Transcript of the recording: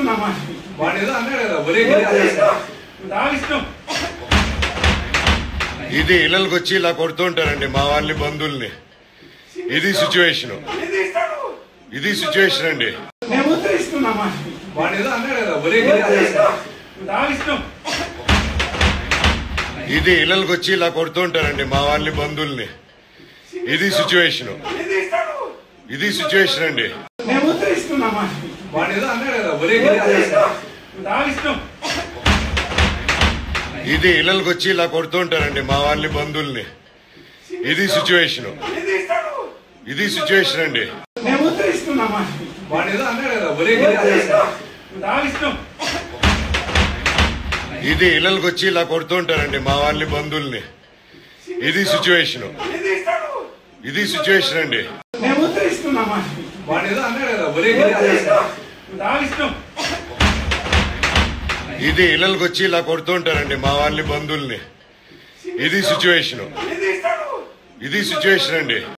ఇస్తున్నామా వాడు ఏదో అన్నాడు కదా ఒరే గిరి దావిస్తాం ఇది ఇళ్ళకి వచ్చి ఇలా కొడుతూ ఉంటారండి మా వాళ్ళని బంధువుల్ని ఇది సిచ్యువేషన్ ఇది ఇస్తాడు ఇది సిచ్యువేషన్ అండి మేము ఉత్తరిస్తున్నామా వాడు ఏదో అన్నాడు కదా ఒరే గిరి దావిస్తాం ఇది ఇళ్ళకి వచ్చి ఇలా కొడుతూ ఉంటారండి మా వాళ్ళని బంధువుల్ని ఇది సిచ్యువేషన్ ఇది ఇస్తాడు ఇది సిచ్యువేషన్ అండి మేము ఉత్తరిస్తున్నామా వాడు ఏదో అన్నాడు కదా ఒరే గిరి దావిస్తాం ఇది ఇళ్ళకి వచ్చి ఇలా కొడుతూ ఉంటారండి మా వాళ్ళని బంధువుల్ని ఇది సిచ్యువేషన్ ఇది ఇస్తాడు ఇది సిచ్యువేషన్ అండి మేము ఉత్తరిస్తున్నామా వాడు ఏదో అన్నాడు కదా ఒరే గిరి దావిస్తాం ఇది ఇళ్ళకి వచ్చి ఇలా కొడుతూ ఉంటారండి మా వాళ్ళని బంధువుల్ని ఇది సిచ్యువేషన్ ఇది ఇస్తాడు ఇది సిచ్యువేషన్ అండి మేము ఉత్తరిస్తున్నామా వాడు ఏదో అన్నాడు కదా ఒరే గిరి దావిస్తాం ఇది ఇళ్ళకి వచ్చి ఇలా కొడుతూ ఉంటారండి మా వాళ్ళని బంధువుల్ని ఇది సిచ్యువేషన్ ఇది ఇస్తాడు ఇది సిచ్యువేషన్ అండి